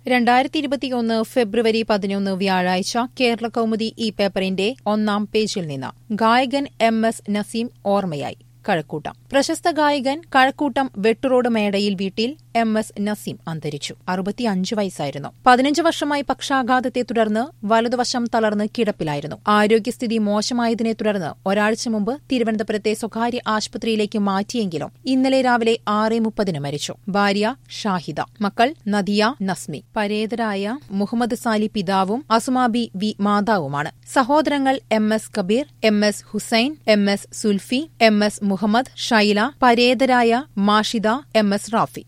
രണ്ടായിരത്തി ഇരുപത്തിയൊന്ന് ഫെബ്രുവരി പതിനൊന്ന് വ്യാഴാഴ്ച കേരള കൗമുദി ഈ പേപ്പറിന്റെ ഒന്നാം പേജിൽ നിന്ന് ഗായകൻ എം എസ് നസീം ഓർമ്മയായി കഴക്കൂട്ടം പ്രശസ്ത ഗായകൻ കഴക്കൂട്ടം വെട്ടുറോഡ് മേടയിൽ വീട്ടിൽ എം എസ് നസീം അന്തരിച്ചു അറുപത്തിയഞ്ച് വയസ്സായിരുന്നു പതിനഞ്ച് വർഷമായി പക്ഷാഘാതത്തെ തുടർന്ന് വലതുവശം തളർന്ന് കിടപ്പിലായിരുന്നു ആരോഗ്യസ്ഥിതി മോശമായതിനെ തുടർന്ന് ഒരാഴ്ച മുമ്പ് തിരുവനന്തപുരത്തെ സ്വകാര്യ ആശുപത്രിയിലേക്ക് മാറ്റിയെങ്കിലും ഇന്നലെ രാവിലെ ആറ് മുപ്പതിന് മരിച്ചു ഭാര്യ ഷാഹിദ മക്കൾ നദിയ നസ്മി പരേതരായ മുഹമ്മദ് സാലി പിതാവും അസുമാബി വി മാതാവുമാണ് സഹോദരങ്ങൾ M S Kabeer M S Hussain M S Sulfi M S Muhammad Shaila പരേതരായ മാഷിദ എം എസ് റാഫി